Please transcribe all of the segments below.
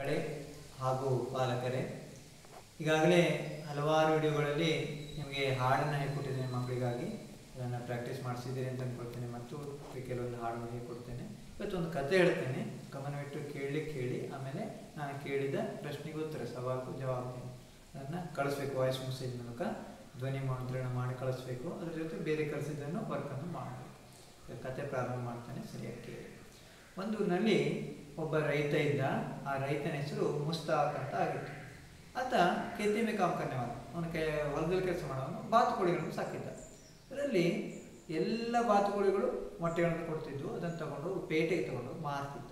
ಮಕ್ಕಳೇ ಹಾಗೂ ಪಾಲಕರೇ ಈಗಾಗಲೇ ಹಲವಾರು ವಿಡಿಯೋಗಳಲ್ಲಿ ನಿಮಗೆ ಹಾಡನ್ನು ಹೇಳ್ಕೊಟ್ಟಿದ್ದೇನೆ ಮಕ್ಕಳಿಗಾಗಿ ಅದನ್ನು ಪ್ರಾಕ್ಟೀಸ್ ಮಾಡಿಸಿದ್ದೀರಿ ಅಂತ ಅಂದ್ಕೊಳ್ತೇನೆ ಮತ್ತು ಕೆಲವೊಂದು ಹಾಡನ್ನು ಹೇಳ್ಕೊಡ್ತೇನೆ ಇವತ್ತು ಒಂದು ಕತೆ ಹೇಳ್ತೇನೆ ಗಮನವಿಟ್ಟು ಕೇಳಿ ಕೇಳಿ ಆಮೇಲೆ ನಾನು ಕೇಳಿದ ಪ್ರಶ್ನೆಗೆ ಉತ್ತರ ಸವಾಲು ಜವಾಬು ಅದನ್ನು ಕಳಿಸ್ಬೇಕು ವಾಯ್ಸ್ ಮೆಸೇಜ್ ಮೂಲಕ ಧ್ವನಿ ಮುದ್ರಣ ಮಾಡಿ ಕಳಿಸ್ಬೇಕು ಅದ್ರ ಜೊತೆ ಬೇರೆ ಕಳಿಸಿದ್ದನ್ನು ವರ್ಕನ್ನು ಮಾಡಬೇಕು ಈಗ ಕತೆ ಪ್ರಾರಂಭ ಮಾಡ್ತಾನೆ ಸರಿಯಾಗಿ ಕೇಳಿ ಒಂದು ಊರಿನಲ್ಲಿ ಒಬ್ಬ ರೈತ ಇದ್ದ ಆ ರೈತನ ಹೆಸರು ಮುಸ್ತಾಕ್ ಅಂತ ಆಗಿತ್ತು ಆತ खेती में काम करने वाला ಅವನ ಕೈ ಹೊಲದಲ್ಲಿ ಕೆಲಸ ಮಾಡೋನು ಬಾತುಕೋಳಿಗಳನ್ನು ಸಾಕಿದ್ದ ಅದರಲ್ಲಿ ಎಲ್ಲ ಬಾತುಕೋಳಿಗಳು ಮೊಟ್ಟೆಗಳನ್ನು ಕೊಡ್ತಿದ್ವು ಅದನ್ನು ತಗೊಂಡು ಪೇಟೆಗೆ ತಗೊಂಡು ಮಾರ್ತಿದ್ದ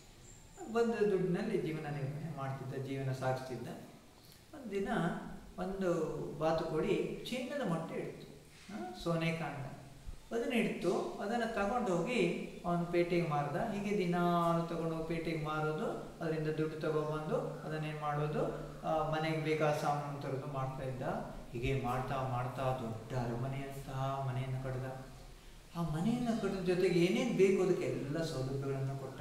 ಬಂದ ದುಡ್ಡಿನಲ್ಲಿ ಜೀವನ ನಿರ್ವಹಣೆ ಮಾಡ್ತಿದ್ದ ಜೀವನ ಸಾಗಿಸ್ತಿದ್ದ ಒಂದಿನ ಒಂದು ಬಾತುಕೋಳಿ ಚಿನ್ನದ ಮೊಟ್ಟೆ ಇಡ್ತು ಆ, ಸೋನೆ ಕಾಂಡ ಅದನ್ನು ಇಡ್ತು ಅದನ್ನು ತಗೊಂಡು ಹೋಗಿ ಅವನು ಪೇಟೆಗೆ ಮಾರ್ದ ಹೀಗೆ ದಿನಾಲು ತಗೊಂಡು ಹೋಗಿ ಪೇಟೆಗೆ ಮಾರೋದು ಅದರಿಂದ ದುಡ್ಡು ತಗೊಬಂದು ಅದನ್ನೇನು ಮಾಡೋದು ಆ, ಮನೆಗೆ ಬೇಕಾದ ಸಾಮಾನು ತರೋದು ಮಾಡ್ತಾ ಇದ್ದ ಹೀಗೆ ಮಾಡ್ತಾ ಮಾಡ್ತಾ ದೊಡ್ಡ ಅರಮನೆಯಂತಹ ಮನೆಯನ್ನು ಕಟ್ಟಿದ ಆ ಮನೆಯನ್ನು ಕಟ್ಟಿದ ಜೊತೆಗೆ ಏನೇನು ಬೇಕು ಅದಕ್ಕೆ ಎಲ್ಲ ಸೌಲಭ್ಯಗಳನ್ನು ಕೊಟ್ಟ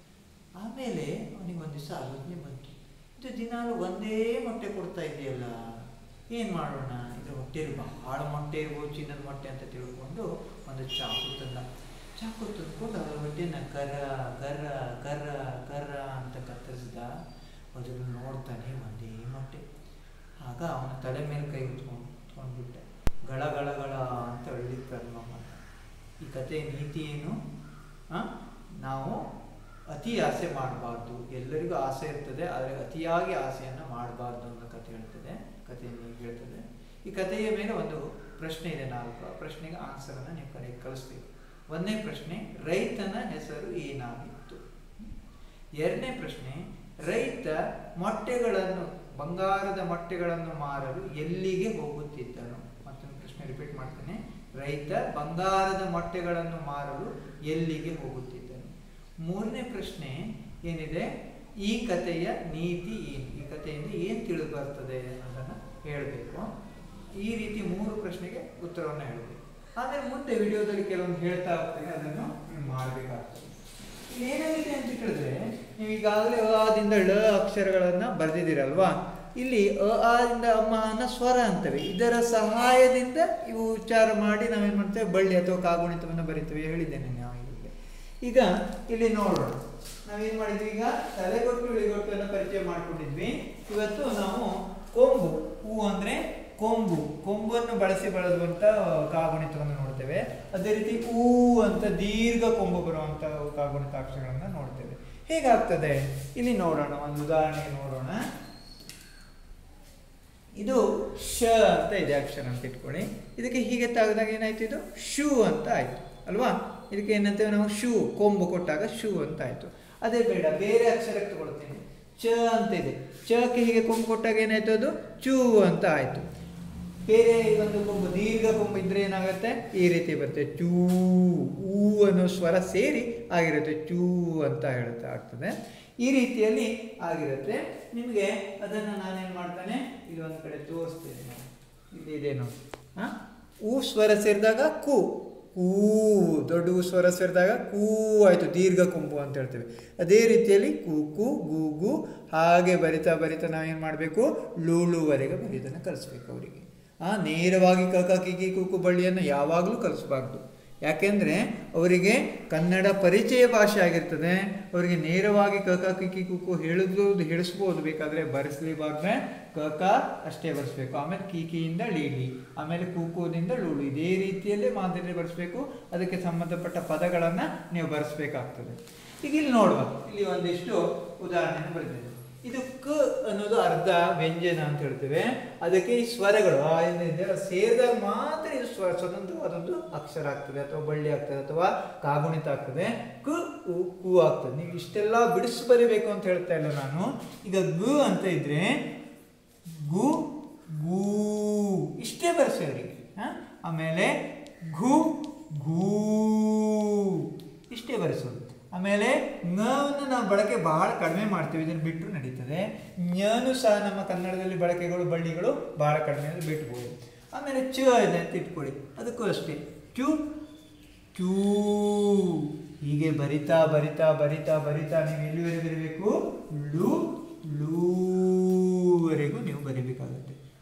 ಆಮೇಲೆ ಅವನಿಗೆ ಒಂದು ದಿವಸ ಆಲೋಚನೆ ಬಂತು ಇದು ದಿನಾಲು ಒಂದೇ ಮೊಟ್ಟೆ ಕೊಡ್ತಾ ಇದೆಯಲ್ಲ ಏನು ಮಾಡೋಣ ಇದ್ರ ಹೊಟ್ಟೆ ಬಹಳ ಮೊಟ್ಟೆ ಇರ್ಬೋದು ಚಿನ್ನದ ಮೊಟ್ಟೆ ಅಂತ ತಿಳ್ಕೊಂಡು ಒಂದು ಚಾಕು ತಂದ ಚಾಕು ತಂದ್ಕೊಂಡು ಅದರ ಹೊಟ್ಟೆನ ಕರ ಕರ ಕರ ಕರ ಅಂತ ಕತ್ತರಿಸಿದ ಅದನ್ನು ನೋಡ್ತಾನೆ ಒಂದೇ ಮೊಟ್ಟೆ ಆಗ ಅವನ ತಲೆ ಮೇಲೆ ಕೈ ಹೊತ್ಕೊಂಡು ಹೊತ್ಕೊಂಡ್ಬಿಟ್ಟೆ ಗಳ ಗಳ ಗಳ ಅಂತ ಅಳ್ಳಿಕ್ಕೆ ಪ್ರಾರಂಭ ಮಾಡ್ದ ಈ ಕಥೆಯ ನೀತಿ ಏನು ಆ? ನಾವು ಅತಿ ಆಸೆ ಮಾಡಬಾರ್ದು ಎಲ್ಲರಿಗೂ ಆಸೆ ಇರ್ತದೆ ಆದರೆ ಅತಿಯಾಗಿ ಆಸೆಯನ್ನು ಮಾಡಬಾರ್ದು ಅನ್ನೋ ಕಥೆ ಹೇಳ್ತದೆ ಕಥೆಯನ್ನು ಹೇಳ್ತದೆ ಈ ಕಥೆಯ ಮೇಲೆ ಒಂದು ಪ್ರಶ್ನೆ ಇದೆ ನಾಲ್ಕು ಆ ಪ್ರಶ್ನೆಗೆ ಆನ್ಸರನ್ನು ನೀವು ಕರೆಗೆ ಕಳಿಸ್ಬೇಕು ಒಂದನೇ ಪ್ರಶ್ನೆ ರೈತನ ಹೆಸರು ಏನಾಗಿತ್ತು ಎರಡನೇ ಪ್ರಶ್ನೆ ರೈತ ಮೊಟ್ಟೆಗಳನ್ನು ಬಂಗಾರದ ಮೊಟ್ಟೆಗಳನ್ನು ಮಾರಲು ಎಲ್ಲಿಗೆ ಹೋಗುತ್ತಿದ್ದನು ಮತ್ತೊಂದು ಪ್ರಶ್ನೆ ರಿಪೀಟ್ ಮಾಡ್ತೇನೆ ರೈತ ಬಂಗಾರದ ಮೊಟ್ಟೆಗಳನ್ನು ಮಾರಲು ಎಲ್ಲಿಗೆ ಹೋಗುತ್ತಿದ್ದನು ಮೂರನೇ ಪ್ರಶ್ನೆ ಏನಿದೆ ಈ ಕಥೆಯ ನೀತಿ ಏನು ಈ ಕಥೆಯಿಂದ ಏನು ತಿಳಿದು ಬರ್ತದೆ ಅನ್ನೋದನ್ನು ಹೇಳಬೇಕು ಈ ರೀತಿ ಮೂರು ಪ್ರಶ್ನೆಗೆ ಉತ್ತರವನ್ನು ಹೇಳಬೇಕು ಆಮೇಲೆ ಮುಂದೆ ವಿಡಿಯೋದಲ್ಲಿ ಕೆಲವೊಂದು ಹೇಳ್ತಾ ಹೋಗ್ತೇನೆ ಅದನ್ನು ನೀವು ಮಾಡಬೇಕಾಗ್ತದೆ ಇಲ್ಲಿ ಏನಾಗಿದೆ ಅಂತ ಹೇಳಿದ್ರೆ ನೀವು ಈಗಾಗಲೇ ಅ ಆದಿಂದ ಳ ಅಕ್ಷರಗಳನ್ನ ಬರೆದಿದ್ದೀರಲ್ವಾ ಇಲ್ಲಿ ಅ ಆದಿಂದ ಅಮ್ಮ ಅನ್ನೋ ಸ್ವರ ಅಂತವೆ ಇದರ ಸಹಾಯದಿಂದ ಇವು ಉಚ್ಚಾರ ಮಾಡಿ ನಾವೇನು ಮಾಡ್ತೇವೆ ಬಳ್ಳಿ ಅಥವಾ ಕಾಗುಣಿತವನ್ನು ಬರಿತೇವೆ ಹೇಳಿದ್ದೇನೆ ನಾವು ಈಗ ಈಗ ಇಲ್ಲಿ ನೋಡೋಣ ನಾವೇನು ಮಾಡಿದ್ವಿ ಈಗ ತಲೆಗೊಟ್ಟು ಇಳಿಗೊಟ್ಟನ್ನು ಪರಿಚಯ ಮಾಡ್ಕೊಂಡಿದ್ವಿ ಇವತ್ತು ನಾವು ಕೊಂಬು ಹೂ ಅಂದ್ರೆ ಕೊಂಬು ಕೊಂಬನ್ನು ಬಳಸಿ ಬಳಸುವಂತ ಕಾಗುಣಿತವನ್ನು ನೋಡ್ತೇವೆ ಅದೇ ರೀತಿ ಹೂ ಅಂತ ದೀರ್ಘ ಕೊಂಬು ಬರುವಂತ ಕಾಗುಣಿತ ಅಕ್ಷರಗಳನ್ನ ನೋಡ್ತೇವೆ ಹೇಗಾಗ್ತದೆ ಇಲ್ಲಿ ನೋಡೋಣ ಒಂದು ಉದಾಹರಣೆಗೆ ನೋಡೋಣ ಇದು ಶ ಅಂತ ಇದೆ ಅಕ್ಷರ ಅಂತ ಇಟ್ಕೊಳ್ಳಿ ಇದಕ್ಕೆ ಹೀಗೆ ತೆಗೆದಾಗ ಏನಾಯ್ತು ಇದು ಶೂ ಅಂತ ಆಯ್ತು ಅಲ್ವಾ ಇದಕ್ಕೆ ಏನಂತೇವೆ ನಾವು ಶೂ ಕೊಂಬು ಕೊಟ್ಟಾಗ ಶೂ ಅಂತ ಆಯ್ತು ಅದೇ ಬೇಡ ಬೇರೆ ಅಕ್ಷರಕ್ಕೆ ತಗೊಳ್ತೀನಿ ಚ ಅಂತ ಇದೆ ಚಕ್ಕೆ ಹೀಗೆ ಕೊಂಬು ಕೊಟ್ಟಾಗ ಏನಾಯ್ತು ಅದು ಚೂ ಅಂತ ಆಯ್ತು ಬೇರೆ ಒಂದು ಕೊಂಬು ದೀರ್ಘ ಕೊಂಬು ಇದ್ರೆ ಏನಾಗುತ್ತೆ ಈ ರೀತಿ ಬರುತ್ತೆ ಚೂ ಊ ಅನ್ನೋ ಸ್ವರ ಸೇರಿ ಆಗಿರುತ್ತೆ ಚೂ ಅಂತ ಹೇಳುತ್ತೆ ಆಗ್ತದೆ ಈ ರೀತಿಯಲ್ಲಿ ಆಗಿರುತ್ತೆ ನಿಮಗೆ ಅದನ್ನು ನಾನೇನು ಮಾಡ್ತಾನೆ ಇಲ್ಲಿ ಒಂದು ಕಡೆ ತೋರಿಸ್ತೇನೆ ನಾನು. ಇಲ್ಲಿ ಇದೆ ನೋಡಿ ಹಾಂ ಊ ಸ್ವರ ಸೇರಿದಾಗ ಕು ಊ ದೊಡ್ಡ ಊ ಸ್ವರ ಸೇರಿದಾಗ ಕೂ ಆಯಿತು ದೀರ್ಘ ಕೊಂಬು ಅಂತ ಹೇಳ್ತೇವೆ ಅದೇ ರೀತಿಯಲ್ಲಿ ಕೂಕು ಗೂಗು ಹಾಗೆ ಬರಿತಾ ಬರಿತಾ ನಾವೇನು ಮಾಡಬೇಕು ಲೂಳುವರೆಗೆ ಬರೀದನ್ನು ಕಲಿಸ್ಬೇಕು ಅವರಿಗೆ ಆ ನೇರವಾಗಿ ಕಕ ಕಿಕಿ ಕೂಕು ಬಳ್ಳಿಯನ್ನು ಯಾವಾಗಲೂ ಕಲಿಸಬಾರ್ದು ಯಾಕೆಂದರೆ ಅವರಿಗೆ ಕನ್ನಡ ಪರಿಚಯ ಭಾಷೆ ಆಗಿರ್ತದೆ ಅವರಿಗೆ ನೇರವಾಗಿ ಕಕ ಕಿಕಿ ಕುಕು ಹೇಳಿದ್ರು ಹೇಳಿಸ್ಬೋದು ಬೇಕಾದರೆ ಬರೆಸಲೇಬಾರ್ದ್ರೆ ಕಕ ಅಷ್ಟೇ ಬರೆಸ್ಬೇಕು ಆಮೇಲೆ ಕಿಕಿಯಿಂದ ಲೀಲಿ ಆಮೇಲೆ ಕೂಕೋದಿಂದ ಲೂಳು ಇದೇ ರೀತಿಯಲ್ಲೇ ಮಾದರಿ ಬರೆಸ್ಬೇಕು ಅದಕ್ಕೆ ಸಂಬಂಧಪಟ್ಟ ಪದಗಳನ್ನು ನೀವು ಬರೆಸ್ಬೇಕಾಗ್ತದೆ ಈಗ ಇಲ್ಲಿ ನೋಡುವ ಇಲ್ಲಿ ಒಂದಿಷ್ಟು ಉದಾಹರಣೆ ಬರೆದಿದೆ ಇದು ಕ ಅನ್ನೋದು ಅರ್ಧ ವ್ಯಂಜನ ಅಂತ ಹೇಳ್ತೇವೆ ಅದಕ್ಕೆ ಈ ಸ್ವರಗಳು ಆ ಏನಿದೆ ಅದು ಸೇರಿದಾಗ ಮಾತ್ರ ಇದು ಸ್ವ ಸ್ವತಂತ್ರವಾದೊಂದು ಅಕ್ಷರ ಆಗ್ತದೆ ಅಥವಾ ಬಳ್ಳಿ ಆಗ್ತದೆ ಅಥವಾ ಕಾಗುಣಿತ ಆಗ್ತದೆ ಕು ಉ ಕು ಆಗ್ತದೆ ನೀವು ಇಷ್ಟೆಲ್ಲ ಬಿಡಿಸಿ ಬರಿಬೇಕು ಅಂತ ಹೇಳ್ತಾ ಇಲ್ಲ ನಾನು ಈಗ ಗು ಅಂತ ಇದ್ರೆ ಗು ಗೂ ಇಷ್ಟೇ ಬರ್ಸಿ ಅವರಿಗೆ ಆಮೇಲೆ ಘು ಘೂ ಇಷ್ಟೇ ಬರೆಸೋದು ಆಮೇಲೆ ಞವನ್ನು ನಾವು ಬಳಕೆ ಬಹಳ ಕಡಿಮೆ ಮಾಡ್ತೀವಿ ಇದನ್ನು ಬಿಟ್ಟರು ನಡೀತದೆ ಞನು ಸಹ ನಮ್ಮ ಕನ್ನಡದಲ್ಲಿ ಬಳಕೆಗಳು ಬಳ್ಳಿಗಳು ಬಹಳ ಕಡಿಮೆ ಅಂದ್ರೆ ಬಿಟ್ಬೋದು ಆಮೇಲೆ ಚ ಇದೆ ಅಂತ ಇಟ್ಕೊಳ್ಳಿ ಅದಕ್ಕೂ ಅಷ್ಟೇ ಚು ಚೂ ಹೀಗೆ ಬರಿತಾ ಬರಿತಾ ಬರಿತಾ ಬರಿತಾ ನೀವು ಎಲ್ಲಿವರೆಗೆ ಬರಬೇಕು ಲು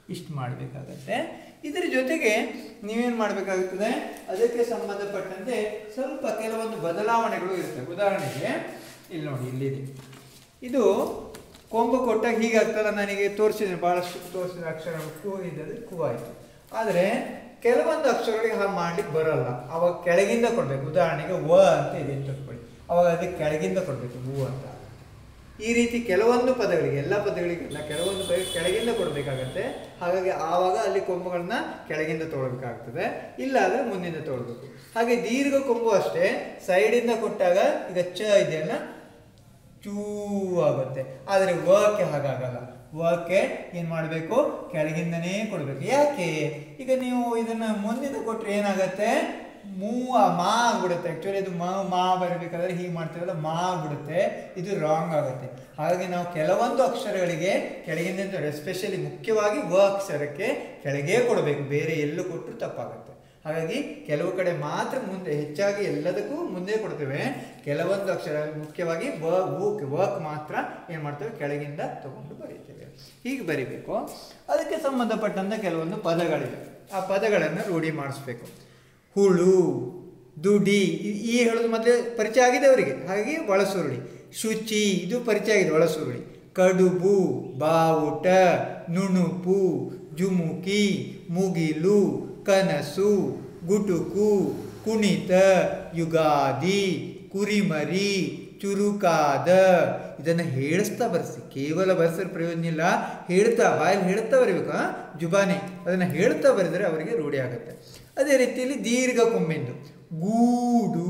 ಇಷ್ಟು ಮಾಡಬೇಕಾಗತ್ತೆ ಇದರ ಜೊತೆಗೆ ನೀವೇನು ಮಾಡಬೇಕಾಗುತ್ತದೆ ಅದಕ್ಕೆ ಸಂಬಂಧಪಟ್ಟಂತೆ ಸ್ವಲ್ಪ ಕೆಲವೊಂದು ಬದಲಾವಣೆಗಳು ಇರ್ತವೆ ಉದಾಹರಣೆಗೆ ಇಲ್ಲಿ ನೋಡಿ ಇಲ್ಲಿದೆ ಇದು ಕೊಂಬು ಕೊಟ್ಟಾಗ ಹೀಗಾಗ್ತಲ್ಲ ನನಗೆ ತೋರಿಸಿದ್ರೆ ಭಾಳಷ್ಟು ತೋರಿಸಿದ ಅಕ್ಷರಗಳು ಕು ಇದೆ ಕು ಆಯಿತು ಆದರೆ ಕೆಲವೊಂದು ಅಕ್ಷರಗಳಿಗೆ ಹಾಗೆ ಮಾಡ್ಲಿಕ್ಕೆ ಬರಲ್ಲ ಅವಾಗ ಕೆಳಗಿಂದ ಕೊಡಬೇಕು ಉದಾಹರಣೆಗೆ ವ ಅಂತ ಇದೆ ಅಂತ ತಿಳ್ಕೊಳ್ಳಿ ಅವಾಗ ಅದಕ್ಕೆ ಕೆಳಗಿಂದ ಕೊಡಬೇಕು ಹೂ ಅಂತ ಈ ರೀತಿ ಕೆಲವೊಂದು ಪದಗಳಿಗೆ ಎಲ್ಲ ಪದಗಳಿಗೆಲ್ಲ ಕೆಲವೊಂದು ಪದ ಕೆಳಗಿಂದ ಕೊಡಬೇಕಾಗತ್ತೆ ಹಾಗಾಗಿ ಆವಾಗ ಅಲ್ಲಿ ಕೊಂಬುಗಳನ್ನ ಕೆಳಗಿಂದ ತೊಗೊಳ್ಬೇಕಾಗ್ತದೆ ಇಲ್ಲ ಅಂದರೆ ಮುಂದಿಂದ ತೊಗೊಳ್ಬೇಕು ಹಾಗೆ ದೀರ್ಘ ಕೊಂಬು ಅಷ್ಟೇ ಸೈಡಿಂದ ಕೊಟ್ಟಾಗ ಈಗ ಚ ಇದೆಯಲ್ಲ ಚೂ ಆಗುತ್ತೆ ಆದರೆ ವಕ್ಕೆ ಹಾಗಾಗಲ್ಲ ವಕ್ಕೆ ಏನು ಮಾಡಬೇಕು ಕೆಳಗಿಂದನೇ ಕೊಡಬೇಕು ಯಾಕೆ ಈಗ ನೀವು ಇದನ್ನ ಮುಂದಿನ ಕೊಟ್ಟರೆ ಏನಾಗತ್ತೆ ಮೂ ಮಾ ಆಗ್ಬಿಡುತ್ತೆ ಆ್ಯಕ್ಚುಲಿ ಇದು ಮ ಮಾ ಬರಬೇಕಾದ್ರೆ ಹೀಗೆ ಮಾಡ್ತೀವಲ್ಲ ಮಾ ಆಗ್ಬಿಡುತ್ತೆ ಇದು ರಾಂಗ್ ಆಗುತ್ತೆ ಹಾಗಾಗಿ ನಾವು ಕೆಲವೊಂದು ಅಕ್ಷರಗಳಿಗೆ ಕೆಳಗಿಂದ ಎಸ್ಪೆಷಲಿ ಮುಖ್ಯವಾಗಿ ವ ಅಕ್ಷರಕ್ಕೆ ಕೆಳಗೆ ಕೊಡಬೇಕು ಬೇರೆ ಎಲ್ಲೂ ಕೊಟ್ಟರು ತಪ್ಪಾಗುತ್ತೆ ಹಾಗಾಗಿ ಕೆಲವು ಕಡೆ ಮಾತ್ರ ಮುಂದೆ ಹೆಚ್ಚಾಗಿ ಎಲ್ಲದಕ್ಕೂ ಮುಂದೆ ಕೊಡ್ತೇವೆ ಕೆಲವೊಂದು ಅಕ್ಷರ ಮುಖ್ಯವಾಗಿ ವ ವೂಕ್ ವರ್ಕ್ ಮಾತ್ರ ಏನು ಮಾಡ್ತೇವೆ ಕೆಳಗಿಂದ ತಗೊಂಡು ಬರೀತೇವೆ ಹೀಗೆ ಬರಿಬೇಕು ಅದಕ್ಕೆ ಸಂಬಂಧಪಟ್ಟಂತ ಕೆಲವೊಂದು ಪದಗಳಿವೆ ಆ ಪದಗಳನ್ನು ರೂಢಿ ಮಾಡಿಸ್ಬೇಕು ಹುಳು ದುಡಿ ಈ- ಈ ಹೇಳೋದು ಮೊದಲೇ ಪರಿಚಯ ಆಗಿದೆ ಅವರಿಗೆ ಹಾಗಾಗಿ ಒಳಸುರುಳಿ ಶುಚಿ ಇದು ಪರಿಚಯ ಆಗಿದೆ ಒಳಸುರುಳಿ ಕಡುಬು ಬಾವುಟ ನುಣುಪು ಜುಮುಕಿ ಮುಗಿಲು ಕನಸು ಗುಟುಕು ಕುಣಿತ ಯುಗಾದಿ ಕುರಿಮರಿ ಚುರುಕಾದ ಇದನ್ನು ಹೇಳಿಸ್ತಾ ಬರ್ಸಿ ಕೇವಲ ಬರ್ಸಿದ್ರೆ ಪ್ರಯೋಜನ ಇಲ್ಲ ಹೇಳ್ತಾ ಬಾಯಲ್ಲಿ ಹೇಳ್ತಾ ಬರೀಬೇಕು ಆ? ಜುಬಾನಿ ಅದನ್ನು ಹೇಳ್ತಾ ಬರೆದರೆ ಅವರಿಗೆ ರೂಢಿ ಆಗುತ್ತೆ ಅದೇ ರೀತಿಯಲ್ಲಿ ದೀರ್ಘ ಕೊಂಬಿಂದು ಗೂಡು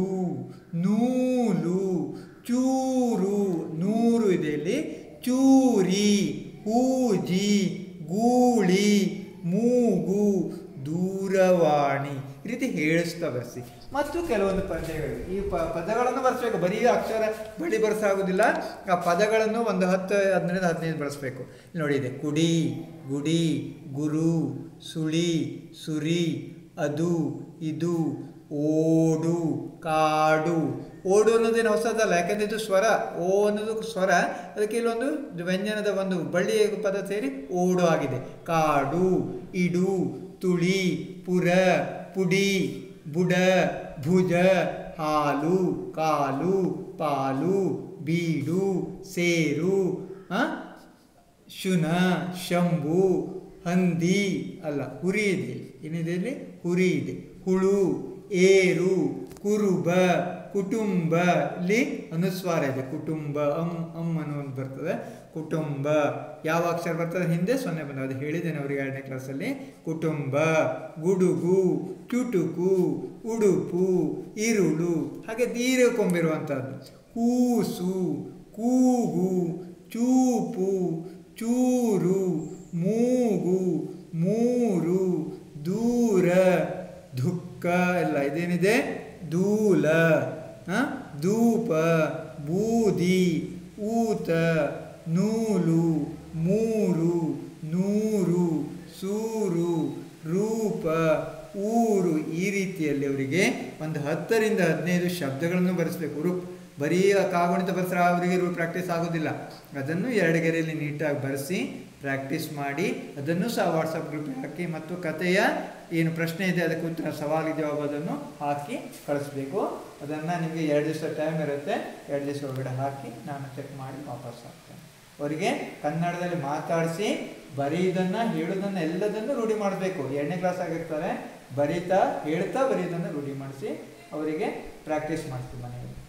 ನೂಲು ಚೂರು ನೂರು ಇದೆ ಇಲ್ಲಿ ಚೂರಿ ಹೂಜಿ ಗೂಳಿ ಮೂಗು ದೂರವಾಣಿ ಈ ರೀತಿ ಹೇಳಿಸ್ತಾ ಬರ್ಸಿ ಮತ್ತು ಕೆಲವೊಂದು ಪದ್ಯಗಳು ಈ ಪ ಪದಗಳನ್ನು ಬರ್ಸ್ಬೇಕು ಬರೀ ಅಕ್ಷರ ಬಳಿ ಬರ್ಸಾಗೋದಿಲ್ಲ ಆ ಪದಗಳನ್ನು ಒಂದು ಹತ್ತು ಹದಿನೈದು ಹದಿನೈದು ಬಳಸಬೇಕು ನೋಡಿ ಇದೆ ಕುಡಿ ಗುಡಿ ಗುರು ಸುಳಿ ಸುರಿ ಅದು ಇದು ಓಡು ಕಾಡು ಓಡು ಅನ್ನೋದೇನು ಹೊಸದಲ್ಲ ಯಾಕಂದ್ರೆ ಇದು ಸ್ವರ ಓ ಅನ್ನೋದು ಸ್ವರ ಅದಕ್ಕೆ ಇಲ್ಲೊಂದು ವ್ಯಂಜನದ ಒಂದು ಬಳ್ಳಿ ಪದ ಸೇರಿ ಓಡು ಆಗಿದೆ ಕಾಡು ಇಡು ತುಳಿ ಪುರ ಪುಡಿ ಬುಡ ಭುಜ ಹಾಲು ಕಾಲು ಪಾಲು ಬೀಡು ಸೇರು ಆ? ಶುನ ಶಂಭು ಹಂದಿ ಅಲ್ಲ ಹುರಿ ಇದೆ ಏನಿದೆ ಇಲ್ಲಿ ಹುರಿ ಇದೆ ಹುಳು ಏರು ಕುರುಬ ಕುಟುಂಬ ಇಲ್ಲಿ ಅನುಸ್ವಾರ ಇದೆ ಕುಟುಂಬ ಅಂ ಅಂ ಅನ್ನೋ ಒಂದು ಬರ್ತದೆ ಕುಟುಂಬ ಯಾವ ಅಕ್ಷರ ಬರ್ತದೆ ಹಿಂದೆ ಸೊನ್ನೆ ಬಂದ ಅದು ಹೇಳಿದ್ದೇನೆ ಅವರಿಗೆ ಎರಡನೇ ಕ್ಲಾಸಲ್ಲಿ ಕುಟುಂಬ ಗುಡುಗು ಚುಟುಕು ಉಡುಪು ಇರುಳು ಹಾಗೆ ದೀರ್ಘ ಕೊಂಬಿರುವಂಥದ್ದು ಕೂಸು ಕೂಗು ಚೂಪು ಚೂರು ಮೂಗು ಮೂರು ದೂರ ದುಃಖ ಎಲ್ಲ ಇದೇನಿದೆ ದೂಲ ಆ? ಧೂಪ ಬೂದಿ ಊತ ನೂಲು ಮೂರು ನೂರು ಸೂರು ರೂಪ ಊರು ಈ ರೀತಿಯಲ್ಲಿ ಅವರಿಗೆ ಒಂದು ಹತ್ತರಿಂದ ಹದಿನೈದು ಶಬ್ದಗಳನ್ನು ಬರೆಸಬೇಕು ರೂಪ್ ಬರೀ ಕಾಗುಣಿತ ಬರೆಸ್ರೆ ಅವರಿಗೆ ರೂ ಪ್ರಾಕ್ಟೀಸ್ ಆಗೋದಿಲ್ಲ ಅದನ್ನು ಎರಡು ಗೆರೆಯಲ್ಲಿ ನೀಟಾಗಿ ಬರೆಸಿ ಪ್ರಾಕ್ಟೀಸ್ ಮಾಡಿ ಅದನ್ನು ಸಹ ವಾಟ್ಸಪ್ ಗ್ರೂಪ್ ಹಾಕಿ ಮತ್ತು ಕಥೆಯ ಏನು ಪ್ರಶ್ನೆ ಇದೆ ಅದಕ್ಕೆ ಉತ್ತರ ಸವಾಲು ಜವಾಬು ಅದನ್ನು ಹಾಕಿ ಕಳಿಸ್ಬೇಕು ಅದನ್ನು ನಿಮಗೆ ಎರಡು ದಿವಸ ಟೈಮ್ ಇರುತ್ತೆ ಎರಡು ದಿವಸ ಒಳಗಡೆ ಹಾಕಿ ನಾನು ಚೆಕ್ ಮಾಡಿ ವಾಪಸ್ ಹಾಕ್ತೇನೆ ಅವರಿಗೆ ಕನ್ನಡದಲ್ಲಿ ಮಾತಾಡಿಸಿ ಬರೀದನ್ನು ಹೇಳೋದನ್ನು ಎಲ್ಲದನ್ನು ರೂಢಿ ಮಾಡಬೇಕು ಎರಡನೇ ಕ್ಲಾಸ್ ಆಗಿರ್ತಾರೆ ಬರೀತಾ ಹೇಳ್ತಾ ಬರೀದನ್ನು ರೂಢಿ ಮಾಡಿಸಿ ಅವರಿಗೆ ಪ್ರಾಕ್ಟೀಸ್ ಮಾಡಿಸ್ತೀವಿ ಮನೆಯಲ್ಲಿ